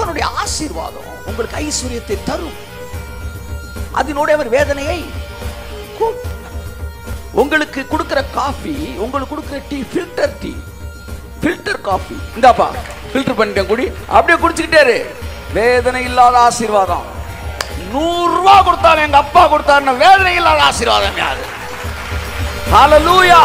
தேவனுடைய ஆசீர்வாதம் உங்களுக்கு ஐஸ்வர்யத்தை தரும் அதனோட அவர் வேதனையை கூட்டும். உங்களுக்கு கொடுக்கிற காஃபி உங்களுக்கு கொடுக்கிற tea filter tea filter coffee இந்தாப்பா ஃபில்டர் பண்ணிட்டேன் குடி அப்படியே குடிச்சுக்கிட்டாரு வேதனை இல்லாத ஆசீர்வாதம் நூறு ரூபா கொடுத்தாலும் எங்க அப்பா கொடுத்தாருன்னு வேதனை இல்லாத ஆசீர்வாதம் யாரு ஹalleluya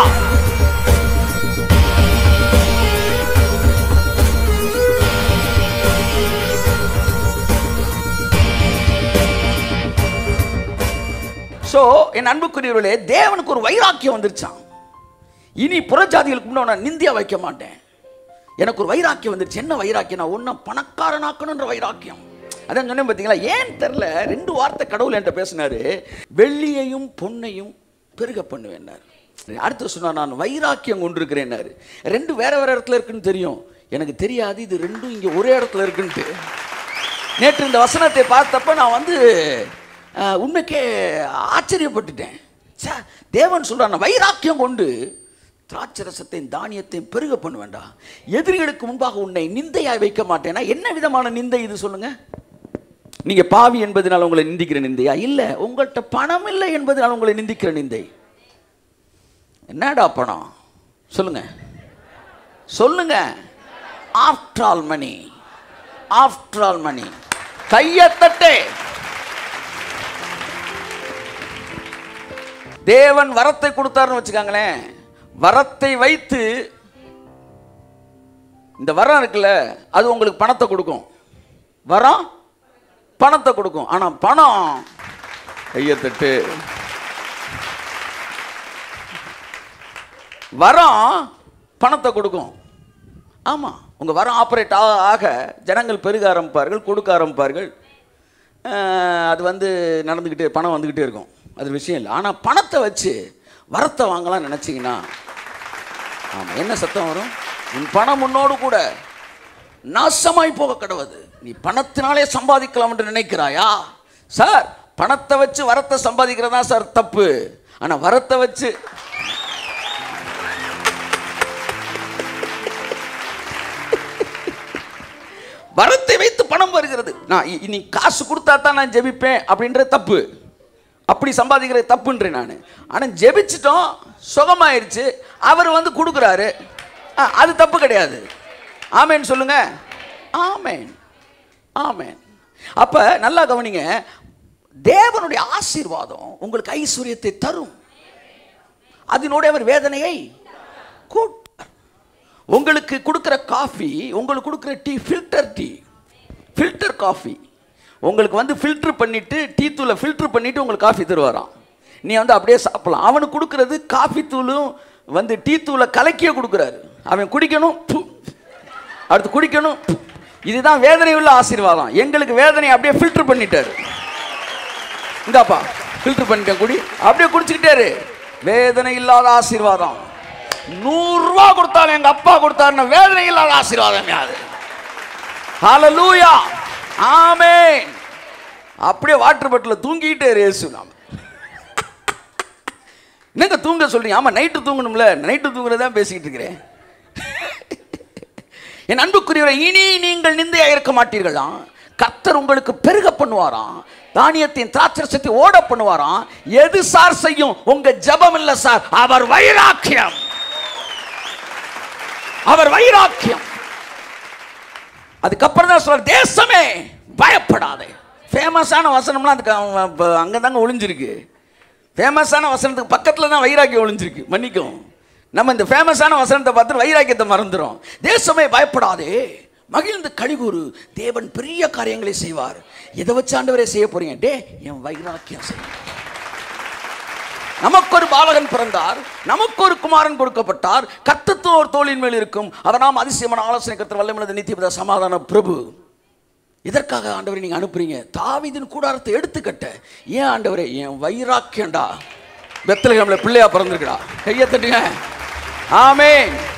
சோ என் அன்புக்குரியவர்களே தேவனுக்கு ஒரு வைராக்கியம் வந்துருச்சான் இனி புறஜாதிகளுக்கு முன்னாடி நான் நிந்தியா வைக்க மாட்டேன் எனக்கு ஒரு வைராக்கியம் வந்துருச்சு என்ன வைராக்கியம் நான் ஒன்றும் பணக்காரனாக்கணுன்ற வைராக்கியம் அதான் சொன்னேன் பார்த்தீங்களா ஏன் தெரில ரெண்டு வார்த்தை கடவுள் என்கிட்ட பேசினாரு வெள்ளியையும் பொன்னையும் பெருக பண்ணுவேன்னாரு அடுத்து சொன்னார் நான் வைராக்கியம் கொண்டிருக்கிறேன்னாரு ரெண்டு வேற வேற இடத்துல இருக்குன்னு தெரியும் எனக்கு தெரியாது இது ரெண்டும் இங்கே ஒரே இடத்துல இருக்குன்ட்டு நேற்று இந்த வசனத்தை பார்த்தப்ப நான் வந்து அஹ், உண்மைக்கே ஆச்சரியப்பட்டுட்டேன் ச்சே தேவன் சொல்றான் "நான் வைராக்கியம் கொண்டு திராட்சரசத்தையும் தானியத்தையும் பெருக பண்ணுவேண்டா எதிரிகளுக்கு முன்பாக உன்னை நிந்தையாய் வைக்க மாட்டேனா என்ன விதமான நிந்தை இது சொல்லுங்க நீங்க பாவி என்பதனால் உங்களை நிந்திக்கிற நிந்தையா இல்ல உங்கள்கிட்ட பணம் இல்லை என்பதனால் உங்களை நிந்திக்கிற நிந்தை என்னடா பணம் சொல்லுங்க சொல்லுங்க after all money after all money கையத்தட்டே தேவன் வரத்தை கொடுத்தாருன்னு வச்சுக்காங்களேன் வரத்தை வைத்து இந்த வரம் இருக்குல்ல அது உங்களுக்கு பணத்தை கொடுக்கும் வரம் பணத்தை கொடுக்கும் ஆனா பணம் கையத்தட்டு வரம் பணத்தை கொடுக்கும் ஆமா உங்க வரம் ஆப்ரேட் ஆக ஆக ஜனங்கள் பெருக ஆரம்பிப்பார்கள் கொடுக்க ஆரம்பிப்பார்கள் அஹ், அது வந்து நடந்துக்கிட்டே பணம் வந்துக்கிட்டே இருக்கும் அது விஷயம் இல்லை ஆனால் பணத்தை வச்சு வரத்தை வாங்கலாம் நினச்சிங்கன்னா ஆமாம் என்ன சத்தம் வரும் உன் பணம் உன்னோடு கூட நாசமாய் போக கடவுது நீ பணத்தினாலே சம்பாதிக்கலாம் என்று நினைக்கிறாயா சார் பணத்தை வச்சு வரத்தை சம்பாதிக்கிறதா சார் தப்பு ஆனால் வரத்தை வச்சு வரத்தை வைத்து பணம் வருகிறது நான் இ- நீ காசு கொடுத்தா தான் நான் ஜெபிப்பேன் அப்படின்ற தப்பு அப்படி சம்பாதிக்கிறது தப்புன்றேன் நான் ஆனால் ஜெபிச்சிட்டோம் சுகமாயிருச்சு அவர் வந்து கொடுக்குறாரு ஆ, அது தப்பு கிடையாது ஆமேன் சொல்லுங்க ஆமேன் ஆமேன் அப்ப நல்லா கவனிங்க தேவனுடைய ஆசீர்வாதம் உங்களுக்கு ஐஸ்வர்யத்தை தரும் அதனோட அவர் வேதனையை கூட்டார் உங்களுக்கு கொடுக்குற காஃபி உங்களுக்கு கொடுக்குற tea filter tea filter coffee உங்களுக்கு வந்து ஃபில்டர் பண்ணிட்டு டீ தூளை ஃபில்டர் பண்ணிட்டு உங்களுக்கு காஃபி தருவாராம் நீ வந்து அப்படியே சாப்பிடலாம் அவனுக்கு கொடுக்குறது காஃபி தூளும் வந்து டீ தூளை கலக்கியே கொடுக்குறாரு அவன் குடிக்கணும் ப்பு. அடுத்து குடிக்கணும் ப்பு. இதுதான் வேதனை உள்ள ஆசீர்வாதம் எங்களுக்கு வேதனை அப்படியே ஃபில்டர் பண்ணிட்டாரு இந்தாப்பா ஃபில்டர் பண்ணிட்டேன் குடி அப்படியே குடிச்சுக்கிட்டாரு வேதனை இல்லாத ஆசீர்வாதம் நூறு ரூபா கொடுத்தாலும் எங்க அப்பா கொடுத்தாருன்னு வேதனை இல்லாத ஆசீர்வாதம் யாரு ஹalleluya ஆமென் அப்படியே வாட்டர் பாட்டில் தூங்கிட்டே இயேசு நாம என்னங்க தூங்க சொல்றீங்க ஆமா நைட்டு தூங்கணும்ல நைட்டு தூங்குறதா பேசிக்கிட்டு இருக்கிறேன் என் அன்புக்குரியவரை இனி நீங்கள் நிந்தையா இருக்க மாட்டீர்களாம் கர்த்தர் உங்களுக்கு பெருக பண்ணுவாராம் தானியத்தின் திராட்சரசத்தை ஓட பண்ணுவாராம் எது சார் செய்யும் உங்க ஜெபம் இல்ல சார் அவர் வைராக்கியம் அவர் வைராக்கியம் அதுக்கப்புறம் தான் சொல்ற தேசமே பயப்படாதே ஃபேமஸான வசனம்லாம் அதுக்கு அவன் இப்ப அங்கதாங்க ஒளிஞ்சிருக்கு ஃபேமஸான வசனத்துக்கு பக்கத்தில் தான் வைராக்கியம் ஒளிஞ்சிருக்கு மன்னிக்கும் நம்ம இந்த ஃபேமஸான வசனத்தை பார்த்து வைராக்கியத்தை மறந்துடும் தேசமே பயப்படாதே மகிழ்ந்து கழிகூறு தேவன் பெரிய காரியங்களை செய்வார் எதை வச்சு ஆண்டவரே செய்ய போறீங்க டே என் வைராக்கியம் செய்யும் நமக்கு ஒரு பாலகன் பிறந்தார் நமக்கு ஒரு குமாரன் கொடுக்கப்பட்டார் கத்தத்துவ ஒரு தோளின் மேல் இருக்கும் அவர் நாம் அதிசயமான ஆலோசனை கருத்து வல்லமிழந்த நித்தியபத சமாதான பிரபு இதற்காக ஆண்டவரை நீங்க அனுப்புறீங்க தாவீதின் கூடாரத்தை எடுத்துக்கட்ட ஏன் ஆண்டவரே என் வைராக்கியண்டா பெத்தலகம்ல பிள்ளையா பிறந்திருக்கடா கையை தட்டுங்க ஆமென்